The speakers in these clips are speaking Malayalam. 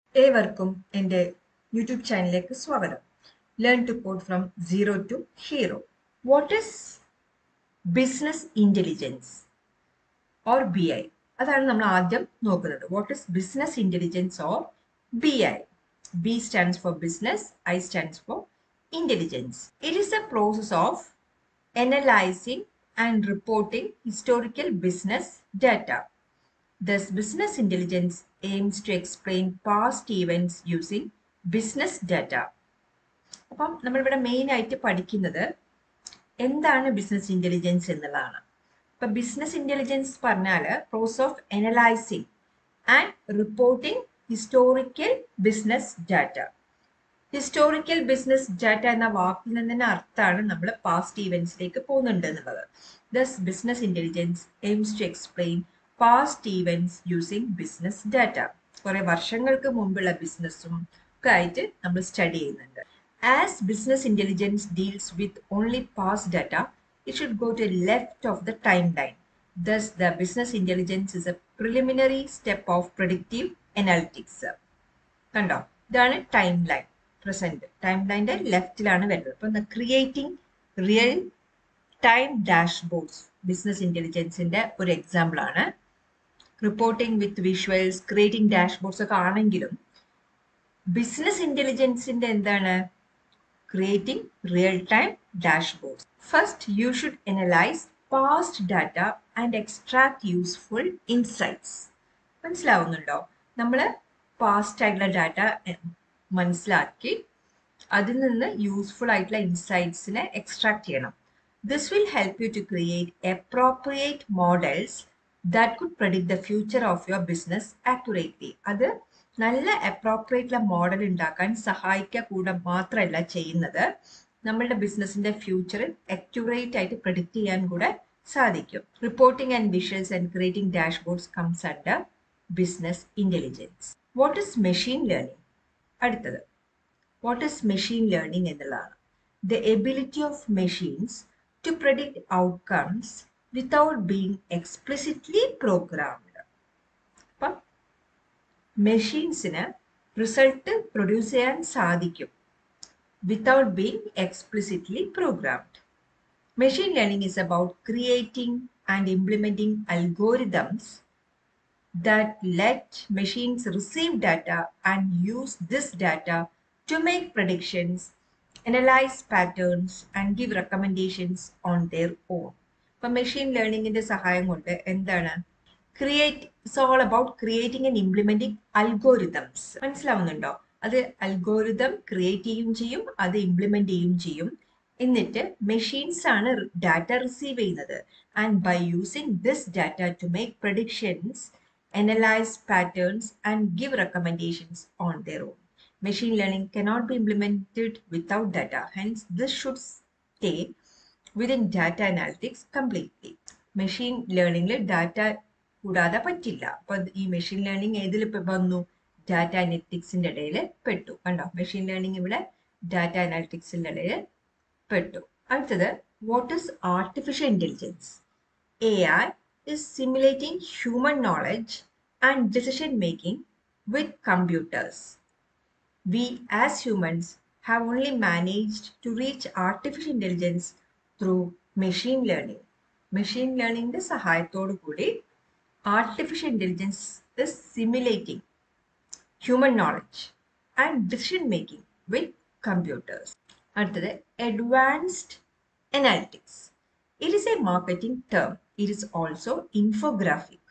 ഏവർക്കും എൻ്റെ യൂട്യൂബ് ചാനലിലേക്ക് സ്വാഗതം learn to code from zero to hero what is business intelligence or B I അതാണ് നമ്മൾ ആദ്യം നോക്കുന്നത് what is business intelligence or B I B stands for business I stands for intelligence it is a process of analyzing and reporting historical business data. Thus, business intelligence aims to explain past events using business data. അപ്പം നമ്മളിവിടെ മെയിൻ ആയിട്ട് പഠിക്കുന്നത് എന്താണ് ബിസിനസ് ഇൻ്റലിജൻസ് എന്നുള്ളതാണ് അപ്പം ബിസിനസ് ഇൻ്റലിജൻസ് പറഞ്ഞാൽ process of analysing and reporting historical business data historical business data എന്ന വാക്കിൽ നിന്ന് തന്നെ അർത്ഥമാണ് നമ്മൾ പാസ്റ്റ് ഈവൻസിലേക്ക് പോകുന്നുണ്ട് എന്നുള്ളത് thus business intelligence aims to explain past events using business data കുറെ വർഷങ്ങൾക്ക് മുമ്പുള്ള ബിസിനസ്സും ഒക്കെ ആയിട്ട് നമ്മൾ സ്റ്റഡി ചെയ്യുന്നുണ്ട് as business intelligence deals with only past data it should go to left of the timeline thus the business intelligence is a preliminary step of predictive analytics കണ്ടോ ഇതാണ് ടൈം ലൈൻ പ്രസന്റ് ടൈം ലൈൻ്റെ ലെഫ്റ്റിലാണ് വരുന്നത് അപ്പം creating real time dashboards business ഇന്റലിജൻസിന്റെ ഒരു എക്സാമ്പിൾ ആണ് reporting with visuals creating dashboards ഒക്കെ ആണെങ്കിലും ബിസിനസ് ഇന്റലിജൻസിന്റെ എന്താണ് creating real time dashboards first you should analyse past data and extract useful insights മനസ്സിലാവുന്നുണ്ടോ നമ്മൾ പാസ്റ്റ് ആയിട്ടുള്ള ഡാറ്റ മനസ്സിലാക്കി അതിൽ നിന്ന് യൂസ്ഫുൾ ആയിട്ടുള്ള ഇൻസൈറ്റ്സിനെ എക്സ്ട്രാക്ട് ചെയ്യണം this will help you to create appropriate models that could predict the future of your business accurately അത് നല്ല അപ്രോപ്രിയേറ്റുള്ള മോഡൽ ഉണ്ടാക്കാൻ സഹായിക്കുക കൂടെ മാത്രമല്ല ചെയ്യുന്നത് നമ്മളുടെ ബിസിനസിന്റെ ഫ്യൂച്ചറിൽ അക്യുറേറ്റ് ആയിട്ട് പ്രഡിക്റ്റ് ചെയ്യാൻ കൂടെ സാധിക്കും reporting and visuals and creating dashboards comes under business intelligence what is machine learning അടുത്തത് വാട്ട് ഇസ് മെഷീൻ ലേണിംഗ് എന്നുള്ളതാണ് the ability of machines to predict outcomes without being explicitly programmed അപ്പം മെഷീൻസിന് റിസൾട്ട് പ്രൊഡ്യൂസ് ചെയ്യാൻ സാധിക്കും without being explicitly programmed machine learning is about creating and implementing algorithms that let machines receive data and use this data to make predictions, analyze patterns, and give recommendations on their own. ഇപ്പം മെഷീൻ ലേണിംഗിന്റെ സഹായം കൊണ്ട് എന്താണ് create it's all about creating and implementing algorithms മനസ്സിലാവുന്നുണ്ടോ അത് അൽഗോരിതം ക്രിയേറ്റ് ചെയ്യും ചെയ്യും അത് ഇംപ്ലിമെന്റ് ചെയ്യും ചെയ്യും എന്നിട്ട് മെഷീൻസ് ആണ് ഡാറ്റ റിസീവ് ചെയ്യുന്നത് and by using this data to make predictions analyze patterns, and give recommendations on their own. Machine learning cannot be implemented without data, hence, this should stay within data analytics completely. Machine ലേണിംഗിൽ ഡാറ്റ കൂടാതെ പറ്റില്ല അപ്പൊ ഈ മെഷീൻ ലേണിംഗ് ഏതിൽ വന്നു ഡാറ്റ അനലിറ്റിക്സിന്റെ ഇടയിൽ പെട്ടു കണ്ടോ മെഷീൻ ലേണിംഗ് ഇവിടെ ഡാറ്റ അനാലിറ്റിക്സിന്റെ ഇടയിൽ പെട്ടു അടുത്തത് what is artificial intelligence A I is simulating human knowledge and decision making with computers. We as humans have only managed to reach artificial intelligence through machine learning. Machine learning the സഹായത്തോടു കൂടി artificial intelligence is simulating human knowledge and decision making with computers. അടുത്തത് advanced analytics. It is a marketing term it is also infographic.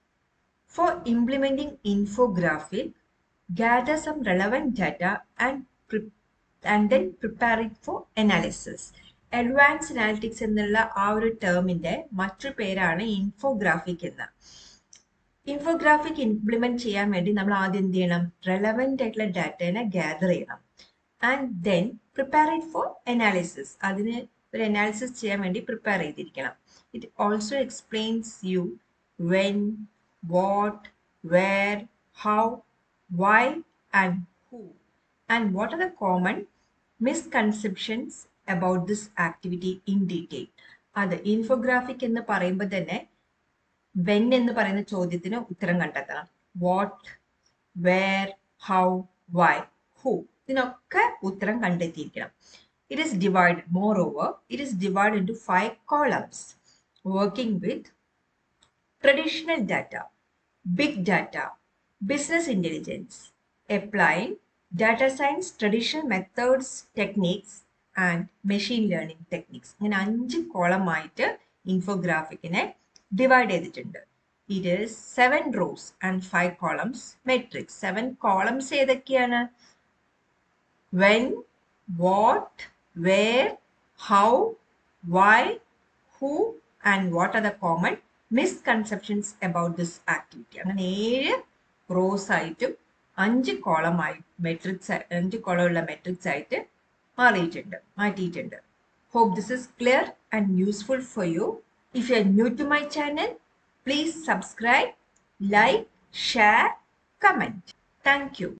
For implementing infographic, gather some relevant data and, and then prepare it for analysis. Advance analytics എന്നുള്ള ആ ഒരു ടേമിന്റെ മറ്റൊരു പേരാണ് ഇൻഫോഗ്രാഫിക് എന്ന് ഇൻഫോഗ്രാഫിക് ഇംപ്ലിമെന്റ് ചെയ്യാൻ വേണ്ടി നമ്മൾ ആദ്യം എന്ത് ചെയ്യണം റെലവെന്റ് ആയിട്ടുള്ള ഡാറ്റേനെ ഗ്യാദർ ചെയ്യണം and then prepare it for analysis അതിന് ഒരു അനാലിസിസ് ചെയ്യാൻ വേണ്ടി പ്രിപ്പയർ ചെയ്തിരിക്കണം it also explains you when, what, where, how, why, and who, and what are the common misconceptions about this activity in detail. അത് ഇൻഫോഗ്രാഫിക് എന്ന് പറയുമ്പോൾ തന്നെ വെൻ എന്ന് പറയുന്ന ചോദ്യത്തിന് ഉത്തരം കണ്ടെത്തണം what where how why who ഇതിനൊക്കെ ഉത്തരം കണ്ടെത്തിയിരിക്കണം it is divide more over it is divide into five columns working with traditional data big data business intelligence applying data science traditional methods techniques and machine learning techniques ഇങ്ങനെ അഞ്ച് കോളമായിട്ട് ഇൻഫോഗ്രാഫിക്കിനെ ഡിവൈഡ് ചെയ്തിട്ടുണ്ട് it is seven rows and five columns matrix seven columns ഏതൊക്കെയാണ് when what where how why who and what are the common misconceptions about this activity അങ്ങനെ ഏഴ് റോസ് ആയിട്ടും അഞ്ച് കോളമായി മെട്രിക്സ് അഞ്ച് കോളമുള്ള മെട്രിക്സ് ആയിട്ട് മാറിയിട്ടുണ്ട് മാറ്റിയിട്ടുണ്ട് hope this is clear and useful for you if you are new to my channel please subscribe like share comment thank U